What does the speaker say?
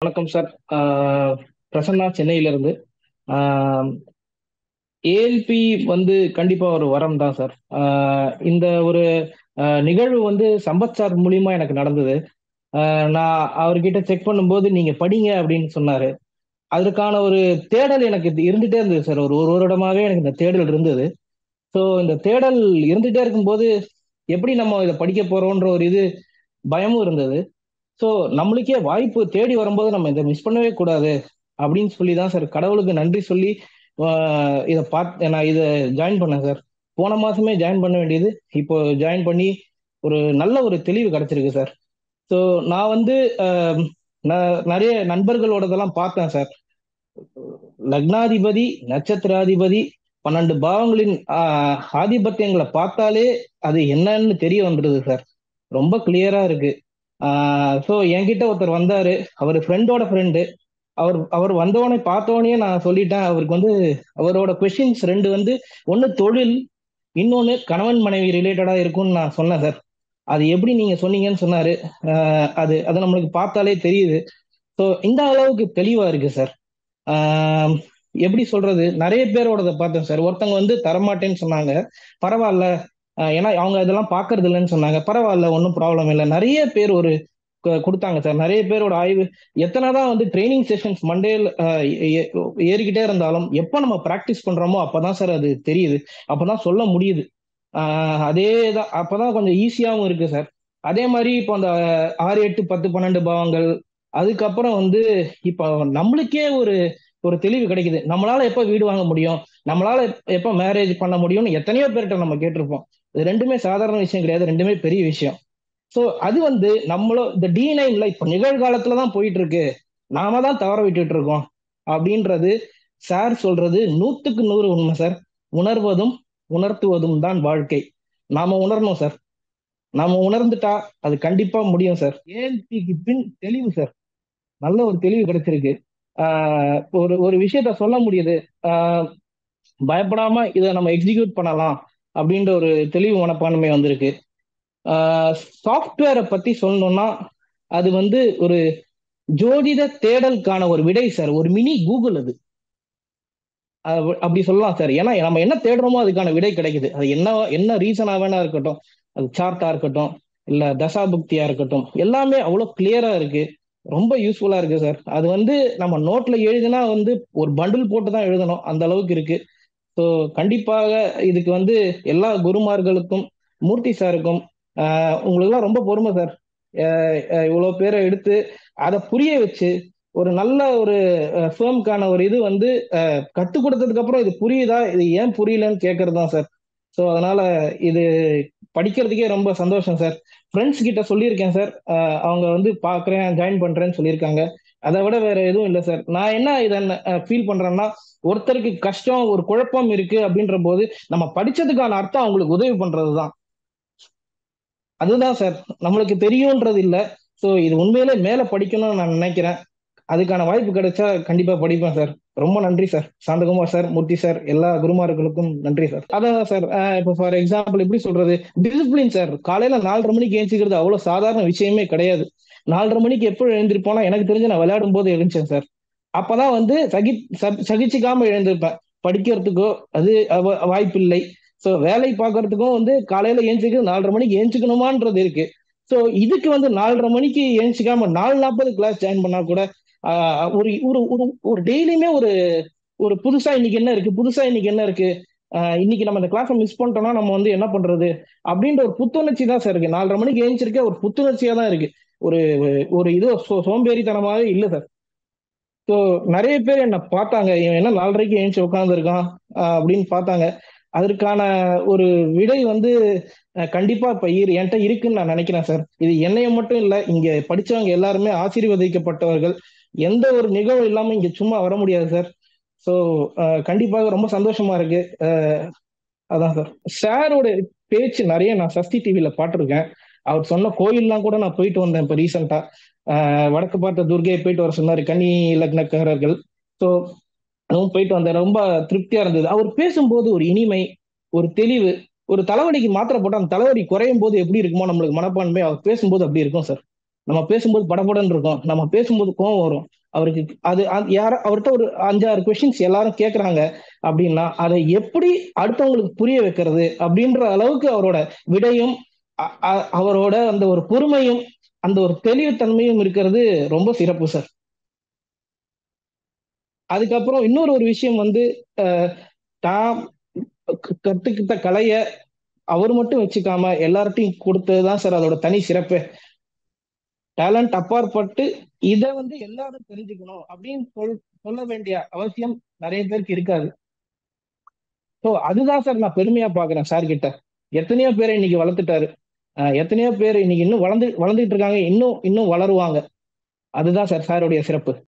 வணக்கம் சார் ஆஹ் பிரசன்னா சென்னையில இருந்து ஏஎல்பி வந்து கண்டிப்பா ஒரு வரம் தான் சார் ஆஹ் இந்த ஒரு ஆஹ் நிகழ்வு வந்து சம்பத் சார் மூலியமா எனக்கு நடந்தது ஆஹ் நான் அவர்கிட்ட செக் பண்ணும்போது நீங்க படிங்க அப்படின்னு சொன்னாரு அதற்கான ஒரு தேடல் எனக்கு இது இருந்துட்டே இருந்தது சார் ஒரு ஒரு வருடமாவே எனக்கு இந்த தேடல் இருந்தது ஸோ இந்த தேடல் இருந்துட்டே இருக்கும்போது எப்படி நம்ம இதை படிக்க போறோன்ற ஒரு இது பயமும் இருந்தது ஸோ நம்மளுக்கே வாய்ப்பு தேடி வரும்போது நம்ம இதை மிஸ் பண்ணவே கூடாது அப்படின்னு சொல்லி தான் சார் கடவுளுக்கு நன்றி சொல்லி ஆஹ் இதை பார்த்து நான் இதை ஜாயின் பண்ணேன் சார் போன மாசமே ஜாயின் பண்ண வேண்டியது இப்போ ஜாயின் பண்ணி ஒரு நல்ல ஒரு தெளிவு கிடைச்சிருக்கு சார் ஸோ நான் வந்து ஆஹ் நான் நிறைய நண்பர்களோடதெல்லாம் பார்த்தேன் சார் லக்னாதிபதி நட்சத்திராதிபதி பன்னெண்டு பாவங்களின் ஆஹ் ஆதிபத்தியங்களை பார்த்தாலே அது என்னன்னு தெரிய வந்துடுது சார் ரொம்ப கிளியரா இருக்கு ஸோ என்கிட்ட ஒருத்தர் வந்தாரு அவர் ஃப்ரெண்டோட ஃப்ரெண்டு அவர் அவர் வந்தவனே பார்த்தவனே நான் சொல்லிட்டேன் அவருக்கு வந்து அவரோட கொஷின்ஸ் ரெண்டு வந்து ஒன்று தொழில் இன்னொன்று கணவன் மனைவி ரிலேட்டடா இருக்கும்னு நான் சொன்னேன் சார் அது எப்படி நீங்க சொன்னீங்கன்னு சொன்னாரு ஆஹ் அது அது நம்மளுக்கு பார்த்தாலே தெரியுது ஸோ இந்த அளவுக்கு தெளிவா இருக்கு சார் ஆஹ் எப்படி சொல்றது நிறைய பேரோடத பார்த்தேன் சார் ஒருத்தவங்க வந்து தரமாட்டேன்னு சொன்னாங்க பரவாயில்ல ஆஹ் ஏன்னா அவங்க இதெல்லாம் பாக்குறது இல்லைன்னு சொன்னாங்க பரவாயில்ல ஒன்றும் ப்ராப்ளம் இல்லை நிறைய பேர் ஒரு கு- கொடுத்தாங்க சார் நிறைய பேரோட ஆய்வு எத்தனை தான் வந்து ட்ரைனிங் செஷன்ஸ் மண்டேல ஏறிக்கிட்டே இருந்தாலும் எப்போ நம்ம ப்ராக்டிஸ் பண்றோமோ அப்பதான் சார் அது தெரியுது அப்பதான் சொல்ல முடியுது ஆஹ் அதே தான் அப்பதான் கொஞ்சம் ஈஸியாகவும் இருக்கு சார் அதே மாதிரி இப்போ அந்த ஆறு எட்டு பத்து பன்னெண்டு பாவங்கள் அதுக்கப்புறம் வந்து இப்போ நம்மளுக்கே ஒரு ஒரு தெளிவு கிடைக்குது நம்மளால எப்போ வீடு வாங்க முடியும் நம்மளால எப்ப- எப்போ மேரேஜ் பண்ண முடியும்னு எத்தனையோ பேர்கிட்ட நம்ம கேட்டிருப்போம் இது ரெண்டுமே சாதாரண விஷயம் கிடையாது ரெண்டுமே பெரிய விஷயம் ஸோ அது வந்து நம்மளும் இந்த டி நைன்ல இப்போ நிகழ்காலத்துல தான் போயிட்டு இருக்கு நாம தான் தவற விட்டுட்டு இருக்கோம் அப்படின்றது சார் சொல்றது நூத்துக்கு நூறு உண்மை சார் உணர்வதும் உணர்த்துவதும் தான் வாழ்க்கை நாம உணரணும் சார் நாம உணர்ந்துட்டா அது கண்டிப்பா முடியும் சார் ஏஎல்பிக்கு பின் தெளிவு சார் நல்ல ஒரு தெளிவு கிடைச்சிருக்கு ஆஹ் ஒரு ஒரு விஷயத்த சொல்ல முடியுது ஆஹ் பயப்படாம இதை நம்ம எக்ஸிக்யூட் பண்ணலாம் அப்படின்ற ஒரு தெளிவு மனப்பான்மை வந்திருக்கு சாஃப்ட்வேரை பத்தி சொல்லணும்னா அது வந்து ஒரு ஜோதிட தேடலுக்கான ஒரு விடை சார் ஒரு மினி கூகுள் அது அஹ் அப்படி சொல்லலாம் சார் ஏன்னா நம்ம என்ன தேடுறோமோ அதுக்கான விடை கிடைக்குது அது என்ன என்ன ரீசனா வேணா இருக்கட்டும் அது சார்ட்டா இருக்கட்டும் இல்ல தசாபுக்தியா இருக்கட்டும் எல்லாமே அவ்வளவு கிளியரா இருக்கு ரொம்ப யூஸ்ஃபுல்லா இருக்கு சார் அது வந்து நம்ம நோட்ல எழுதினா வந்து ஒரு பண்டில் போட்டு தான் எழுதணும் அந்த அளவுக்கு இருக்கு ஸோ கண்டிப்பாக இதுக்கு வந்து எல்லா குருமார்களுக்கும் மூர்த்தி சாருக்கும் ஆஹ் உங்களுக்கெல்லாம் ரொம்ப பொறுமை சார் இவ்வளோ பேரை எடுத்து அதை புரிய வச்சு ஒரு நல்ல ஒரு ஃபேம்க்கான ஒரு இது வந்து கற்றுக் கொடுத்ததுக்கு அப்புறம் இது புரியுதா இது ஏன் புரியலன்னு கேட்கறது தான் சார் ஸோ அதனால இது படிக்கிறதுக்கே ரொம்ப சந்தோஷம் சார் ஃப்ரெண்ட்ஸ் கிட்ட சொல்லியிருக்கேன் சார் அவங்க வந்து பார்க்குறேன் ஜாயின் பண்ணுறேன்னு சொல்லியிருக்காங்க அதை விட வேற எதுவும் இல்லை சார் நான் என்ன இதை ஃபீல் பண்றேன்னா ஒருத்தருக்கு கஷ்டம் ஒரு குழப்பம் இருக்கு அப்படின்ற போது நம்ம படிச்சதுக்கான அர்த்தம் அவங்களுக்கு உதவி பண்றது தான் அதுதான் சார் நம்மளுக்கு தெரியும்ன்றது இல்லை ஸோ இது உண்மையிலே மேல படிக்கணும்னு நான் நினைக்கிறேன் அதுக்கான வாய்ப்பு கிடைச்சா கண்டிப்பா படிப்பேன் சார் ரொம்ப நன்றி sir Santhakumar sir Murthy sir எல்லா குருமார்களுக்கும் நன்றி சார் அதான் சார் இப்போ ஃபார் எக்ஸாம்பிள் எப்படி சொல்றது டிசிப்ளின் சார் காலையில நாலரை மணிக்கு எழுந்திக்கிறது அவ்வளவு சாதாரண விஷயமே கிடையாது நாலரை மணிக்கு எப்போ எழுந்திருப்போனா எனக்கு தெரிஞ்சு நான் விளையாடும் போது எழுந்தேன் சார் அப்பதான் வந்து சகி சகிச்சுக்காம எழுந்திருப்பேன் படிக்கிறதுக்கோ அது வாய்ப்பு இல்லை ஸோ வேலை பார்க்கறதுக்கும் வந்து காலையில ஏஞ்சிக்கிறது நாலரை மணிக்கு ஏஞ்சிக்கணுமான்றது இருக்கு ஸோ இதுக்கு வந்து நாலரை மணிக்கு ஏஞ்சிக்காம நாலு நாற்பது கிளாஸ் ஜாயின் பண்ணா கூட ஒரு ஒரு ஒரு ஒரு டெய்லியுமே ஒரு ஒரு புதுசா இன்னைக்கு என்ன இருக்கு புதுசா இன்னைக்கு என்ன இருக்கு இன்னைக்கு நம்ம இந்த கிளாஸை மிஸ் பண்ணிட்டோம்னா நம்ம வந்து என்ன பண்றது அப்படின்ற ஒரு புத்துணர்ச்சி தான் சார் இருக்கு நாலரை மணிக்கு ஏஞ்சிருக்க ஒரு புத்துணர்ச்சியா தான் இருக்கு ஒரு ஒரு இது சோம்பேறித்தனமாவே இல்லை சார் ஸோ நிறைய பேர் என்னை பார்த்தாங்க இவன் என்ன நாலரைக்கு ஏஞ்சி உட்காந்துருக்கான் அப்படின்னு பார்த்தாங்க அதற்கான ஒரு விடை வந்து கண்டிப்பா இப்ப என்கிட்ட இருக்குன்னு நான் நினைக்கிறேன் சார் இது என்னைய மட்டும் இல்ல இங்க படிச்சவங்க எல்லாருமே ஆசீர்வதிக்கப்பட்டவர்கள் எந்த ஒரு நிகழ்வு இல்லாம இங்க சும்மா வர முடியாது சார் ஸோ கண்டிப்பாக ரொம்ப சந்தோஷமா இருக்கு அதான் சார் சாரோட பேச்சு நிறைய நான் சஸ்தி டிவியில பாட்டிருக்கேன் அவர் சொன்ன கோயில்லாம் கூட நான் போயிட்டு வந்தேன் இப்போ ரீசெண்டா வடக்கு பார்த்த துர்கையை போயிட்டு வர சொன்னாரு கன்னி லக்னக்காரர்கள் ஸோ அதுவும் போயிட்டு வந்தேன் ரொம்ப திருப்தியா இருந்தது அவர் பேசும்போது ஒரு இனிமை ஒரு தெளிவு ஒரு தலைவலிக்கு மாத்திரை போட்டு அந்த தலைவலி குறையும் போது எப்படி இருக்குமோ நம்மளுக்கு மனப்பான்மை அவர் பேசும்போது அப்படி இருக்கும் சார் நம்ம பேசும்போது படபடன்னு இருக்கும் நம்ம பேசும்போது கோவம் வரும் அவருக்கு அது அது யார அவர்ட்ட ஒரு 5, 6 கொஸ்டின்ஸ் எல்லாரும் கேட்கறாங்க அப்படின்னா, அதை எப்படி அடுத்தவங்களுக்கு புரிய வைக்கிறது அப்படின்ற அளவுக்கு அவரோட விடையும், அ அ அவரோட அந்த ஒரு பொறுமையும், அந்த ஒரு தெளிவுத்தன்மையும் இருக்கிறது ரொம்ப சிறப்பு சார். அதுக்கப்புறம் இன்னொரு ஒரு விஷயம் வந்து, அ தான் க கத்துக்கிட்ட கலைய அவரு மட்டும் வச்சுக்காம எல்லார்ட்டயும் குடுத்தது தான் சார் அதோட தனி சிறப்பே. டேலண்ட் அப்பாற்பட்டு இத வந்து எல்லாரும் தெரிஞ்சுக்கணும் அப்படின்னு சொல் சொல்ல வேண்டிய அவசியம் நெறைய பேருக்கு இருக்காது. ஸோ அதுதான் சார் நான் பெருமையா பார்க்குறேன் சார் கிட்ட. எத்தனையோ பேர இன்னைக்கு வளர்த்துட்டாரு. அ எத்தனையோ பேர் இன்னைக்கு இன்னும் வளர்ந்து வளர்ந்துட்டு இருக்காங்க. இன்னும் இன்னும் வளருவாங்க. அதுதான் சார் சாருடைய சிறப்பு.